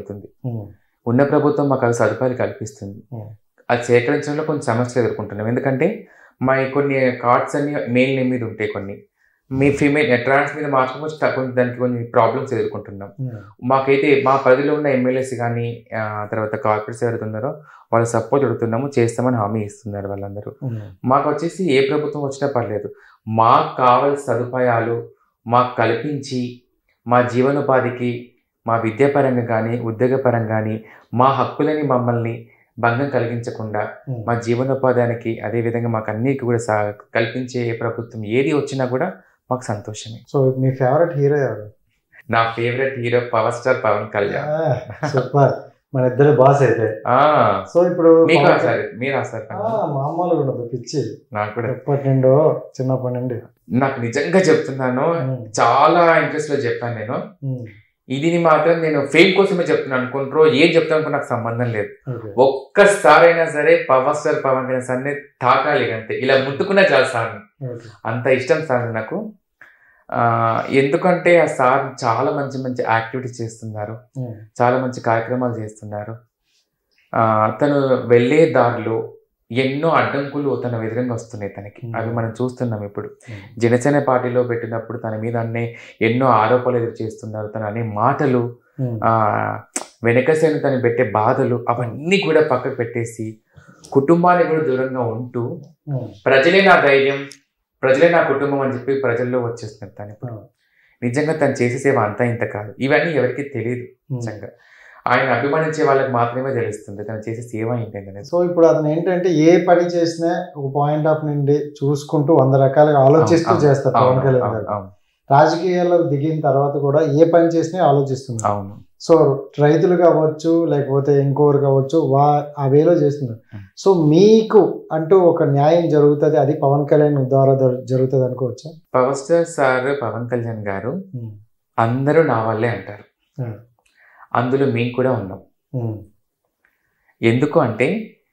అవుతుంది ఉమ్, ఉన్న ప్రభుత్వం మాకు అవి సదుపాయాలు కల్పిస్తుంది Hmm. అది సేకరించడంలో కొన్ని సమస్యలు ఎదుర్కొంటున్నాం ఎందుకంటే మా ఈ కొన్ని కార్డ్స్ అన్ని మెయిల్ నేమ్ మీద ఉంటాయి కొన్ని మీ ఫీమేల్ ట్రాన్స్ మీద మాత్రం కొంచెం తక్కువ దానికి కొన్ని ప్రాబ్లమ్స్ ఎదుర్కొంటున్నాం ఉమ్, మాకైతే మా పరిధిలో ఉన్న ఎమ్మెల్యేస్ కానీ ఆ, తర్వాత కార్పొరేట్స్ ఎవరైతే ఉన్నారో వాళ్ళు సపోర్ట్ అడుగుతున్నాము చేస్తామని హామీ ఇస్తున్నారు వాళ్ళందరూ ఉమ్, మాకు వచ్చేసి ఏ ప్రభుత్వం వచ్చినా పర్లేదు మాకు కావాల్సిన సదుపాయాలు మాకు కల్పించి మా జీవనోపాధికి మా విద్యాపరంగా కానీ ఉద్యోగపరంగా కానీ మా హక్కులని మమ్మల్ని భంగం కలిగించకుండా ఉమ్. మా జీవనోపాధానికి అదేవిధంగా మాకు అన్నిటికీ కూడా సా కల్పించే ఏ ప్రభుత్వం ఏది వచ్చినా కూడా మాకు సంతోషమే సో మీ ఫేవరెట్ హీరో ఎవరు నా favourite hero power star Pawan Kalyan super మన ఇద్దరు బాస్ అయితే ఆ, సో ఇప్పుడు మీకు పవన్ సార్ మీరు సార్ ఆ, మామూలుగా ఉండదు పిచ్చి నాకు కూడా ఎప్పటి నుండో చిన్నప్పటి నుండి నాకు నిజంగా చెప్తున్నాను ఉమ్, చాలా ఇంట్రెస్ట్ లో చెప్పాను నేను ఉమ్, ఇది మాత్రం నేను ఫేమ్ కోసమే చెప్తున్నాను అనుకుంటారో ఏం చెప్తాను నాకు సంబంధం లేదు ఓకే ఒక్కసారైనా సరే పవర్ స్టార్ పవన్ కళ్యాణ్ సార్ని తాకాలి అంతే ఇలా ముట్టుకున్నా చాలు సార్ని ఓకే అంత ఇష్టం సార్ నాకు ఆ, ఎందుకంటే ఆ సార్ చాలా మంచి మంచి యాక్టివిటీస్ చేస్తున్నారు ఉమ్, చాలా మంచి కార్యక్రమాలు చేస్తున్నారు ఆ, తను వెళ్ళే దారిలో ఎన్నో అడ్డంకులు తన ఎదురుగా వస్తున్నాయి తనకి Hmm. అవి మనం చూస్తున్నాం ఇప్పుడు ఉమ్, జనసేన పార్టీలో పెట్టినప్పుడు తన మీద అన్నే ఎన్నో ఆరోపణలు ఎదురు చేస్తున్నారు తన అనే మాటలు ఉమ్, ఆ వెనకసేన తను పెట్టే బాధలు అవన్నీ కూడా పక్కకు పెట్టేసి కుటుంబానికి కూడా దూరంగా ఉంటూ ఉమ్, ప్రజలే నా ధైర్యం ప్రజలే నా కుటుంబం అని చెప్పి ప్రజల్లో వచ్చేస్తున్నారు తను ఇప్పుడు ఉమ్, నిజంగా తను చేసే సేవ అంతా ఇంత కాదు ఇవన్నీ ఎవరికి తెలియదు ఉమ్. నిజంగా ఆయన అభిమానించే వాళ్ళకి మాత్రమే తెలుస్తుంది తను చేసే సేవ ఏంటనేది సో ఇప్పుడు అతను ఏంటంటే ఏ పని చేసినా ఒక పాయింట్ ఆఫ్ నుండి చూసుకుంటూ వంద రకాలుగా ఆలోచిస్తూ అవును, చేస్తారు పవన్ అవును, కళ్యాణ్ అవును, గారు అవును, రాజకీయాల్లో దిగిన తర్వాత కూడా ఏ పని చేసినా ఆలోచిస్తున్నారు అవును సో రైతులు కావచ్చు లేకపోతే ఇంకోరు కావచ్చు వా ఆ వేలో చేస్తున్నారు Hmm. సో మీకు అంటూ ఒక న్యాయం జరుగుతుంది అది పవన్ కళ్యాణ్ ద్వారా జరు- జరుగుతుంది అనుకోవచ్చా power star sir Pawan Kalyan garu అందరూ నా వల్లే అంటారు Hmm. అందులో మేము కూడా ఉన్నాం ఉమ్, ఎందుకు అంటే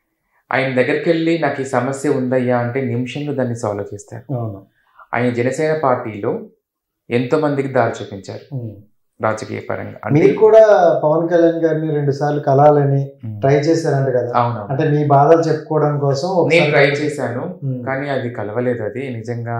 ఆయన దగ్గరికి వెళ్ళి నాకు ఈ సమస్య ఉందయ్యా అంటే నిమిషంలో దాన్ని సాల్వ్ చేస్తారు అవును ఆయన జనసేన పార్టీలో ఎంతో మందికి దారి చూపించారు ఉమ్. రాజకీయ పరంగా మీరు కూడా పవన్ కళ్యాణ్ గారిని రెండు సార్లు కలాలని ఉమ్, ట్రై చేశారంట కదా అవును అంటే మీ బాధలు చెప్పుకోవడం కోసం నేను ఒకసారి- ట్రై చేశాను ఉమ్. కానీ అది కలవలేదు అది నిజంగా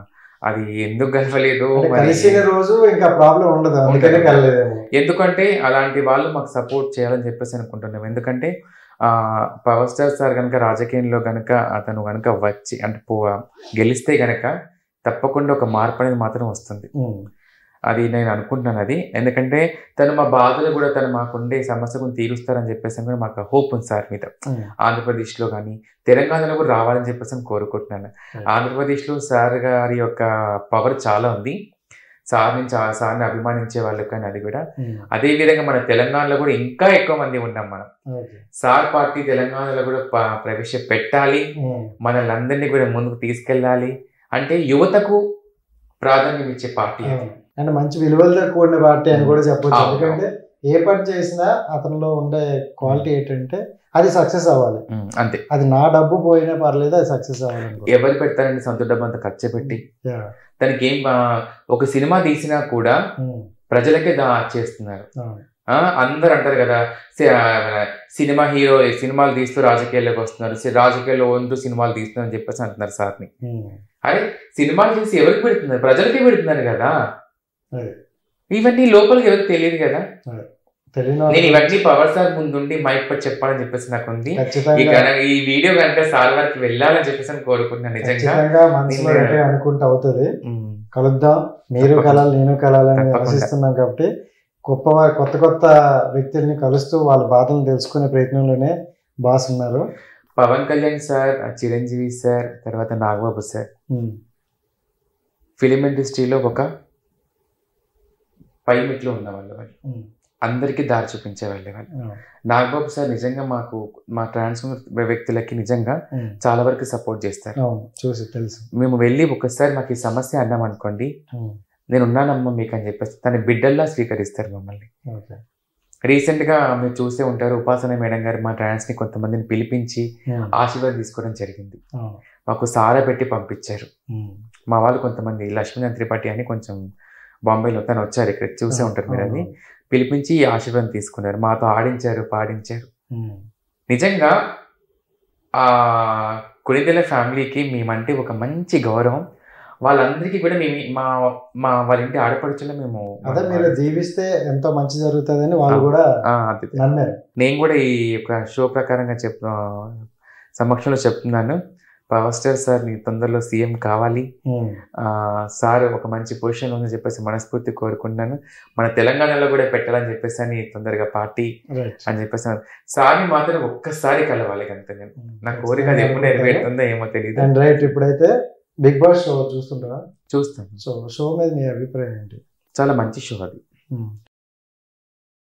అది ఎందుకు కలవలేదు అంటే మరి- కలిసిన రోజు ఇంకా ప్రాబ్లం ఉండదు అందుకనే ఉండదు. కలలేదేమో ఎందుకంటే అలాంటి వాళ్ళు మాకు సపోర్ట్ చేయాలని చెప్పేసి అనుకుంటున్నాం ఎందుకంటే ఆ, పవర్ స్టార్ సార్ కనుక రాజకీయంలో కనుక అతను కనుక వచ్చి అంటే పో గెలిస్తే కనుక తప్పకుండా ఒక మార్పు అనేది మాత్రం వస్తుంది ఉమ్, అది నేను అనుకుంటున్నాను అది ఎందుకంటే తను మా బాధలు కూడా తను మాకుండే సమస్య కొంచెం తీరుస్తారని చెప్పేసి అని కూడా మాకు హోప్ ఉంది సార్ మీద ఉమ్, ఆంధ్రప్రదేశ్లో కానీ తెలంగాణలో కూడా రావాలని చెప్పేసి అని కోరుకుంటున్నాను Hmm. ఆంధ్రప్రదేశ్లో సార్ గారి యొక్క పవర్ చాలా ఉంది సార్ నుంచి ఆ సార్ని అభిమానించే వాళ్ళు కానీ అది కూడా ఉమ్, అదే విధంగా మన తెలంగాణలో కూడా ఇంకా ఎక్కువ మంది ఉన్నాం మనం ఓకే. సార్ పార్టీ తెలంగాణలో కూడా ప- ప్రవేశపెట్టాలి ఉమ్, మనల్ని అందరినీ కూడా ముందుకు తీసుకెళ్ళాలి అంటే యువతకు ప్రాధాన్యం ఇచ్చే పార్టీ అది. అవును. అంటే మంచి విలువలతో కూడిన పార్టీ అని కూడా చెప్పొచ్చు అవును. ఎందుకంటే ఏ పని చేసినా అతనిలో ఉండే క్వాలిటీ ఏంటంటే అది సక్సెస్ అవ్వాలి ఉమ్, అంతే అది నా డబ్బు పోయినా పర్లేదు అది సక్సెస్ అవ్వాలి అనుకో. ఎవరు పెడతారండి సొంత డబ్బు అంత ఖర్చు పెట్టి Yeah. తనకి ఏం ఆ, ఒక సినిమా తీసినా కూడా ఉమ్, ప్రజలకే దా చేస్తున్నారు అవును. ఆ, అందరు అంటారు కదా సి- ఆ, మన సినిమా హీరో సినిమాలు తీస్తూ రాజకీయాల్లోకి వస్తున్నారు సి- రాజకీయాల్లో ఉంటూ సినిమాలు తీస్తున్నారు అని చెప్పేసి అంటున్నారు సార్ని ఉమ్, అరే సినిమాలు చేసి ఎవరికి పెడుతున్నారు ప్రజలకే పెడుతున్నారు కదా అదే. ఇవన్నీ లోపలికి ఎవరికి తెలియదు కదా తెలియని నేను వాళ్ళు ఇవన్నీ పవర్ సార్ ముందుండి మైక్ పట్టి చెప్పాలని చెప్పేసి నాకు ఉంది ఈ ఖచ్చితంగా గన- ఈ వీడియో కనుక సార్ వారికి వెళ్ళాలని చెప్పేసి అని కోరుకుంటున్నాను నిజంగా ఖచ్చితంగా మనసులో నేను- గట్టిగా అనుకుంటే అవుతుంది ఉమ్, కలుద్దాం మీరు తప్పకుండా. కలాలి నేను కలాలని తప్పకుండా. ఆశిస్తున్నాం కాబట్టి గొప్ప వా- కొత్త కొత్త వ్యక్తుల్ని కలుస్తూ వాళ్ళ బాధలను తెలుసుకునే ప్రయత్నంలోనే బాస్ ఉన్నారు పవన్ కళ్యాణ్ సార్ చిరంజీవి సార్ తర్వాత నాగబాబు సార్ ఉమ్, ఫిలిం ఇండస్ట్రీలో ఒక పై మెట్లు ఉన్నవాళ్ళు వాళ్ళు ఉమ్, అందరికీ దారి చూపించే వాళ్ళే వాళ్ళు అవును, నాగబాబు సార్ నిజంగా మాకు మా ట్రాన్స్ఫర్ వ్యక్తులకి నిజంగా ఉమ్, చాలా వరకు సపోర్ట్ చేస్తారు అవును చూసి తెలుసు మేము వెళ్ళి ఒకసారి మాకు ఈ సమస్య అన్నాం అనుకోండి ఉమ్, నేను ఉన్నానమ్మా మీకు అని చెప్పేసి తన బిడ్డల్లా స్వీకరిస్తారు మమ్మల్ని ఓకే రీసెంట్గా మీరు చూసే ఉంటారు ఉపాసన మేడం గారు మా ట్రాన్స్ని కొంతమందిని పిలిపించి ఉమ్, ఆశీర్వాదం తీసుకోవడం జరిగింది అవును, మాకు సారా పెట్టి పంపించారు ఉమ్, మా వాళ్ళు కొంతమంది లక్ష్మీనాథ్ త్రిపాఠి అని కొంచెం బాంబేలో తను వచ్చారు ఇక్కడ చూసే ఉంటారు మీరు అది అవును, పిలిపించి ఈ ఆశీర్వాదం తీసుకున్నారు మాతో ఆడించారు పాడించారు ఉమ్. నిజంగా ఆ కొనిదెల ఫ్యామిలీకి మేమంటే ఒక మంచి గౌరవం వాళ్ళందరికీ కూడా మేము మా మా వాళ్ళ ఇంటి ఆడపడుచులో మేము అదే మీరు దీవిస్తే ఎంతో మంచి జరుగుతుందని వాళ్ళు ఆ. కూడా ఆ, అది నమ్మారు నేను కూడా ఈ యొక్క షో ప్రకారంగా చెప్ ఆ, సమక్షంలో చెప్తున్నాను పవర్ స్టార్ సార్ నీ తొందరలో సీఎం కావాలి ఉమ్. ఆ, సార్ ఒక మంచి పొజిషన్ ఉందని చెప్పేసి మనస్ఫూర్తి కోరుకుంటున్నాను మన తెలంగాణలో కూడా పెట్టాలని చెప్పేసి అని తొందరగా పార్టీ రైట్ అని చెప్పేసి అన్నారు. సార్ని మాత్రం ఒక్కసారి కలవాలి అంతే నేను నా కోరిక అది ఎప్పుడు నెరవేరుతుందో ఏమో తెలియదు అండ్ రైట్ ఇప్పుడైతే బిగ్ బాస్ షో చూస్తుంటారా చూస్తాను సో షో మీద మీ అభిప్రాయం ఏంటి చాలా మంచి షో అది ఉమ్.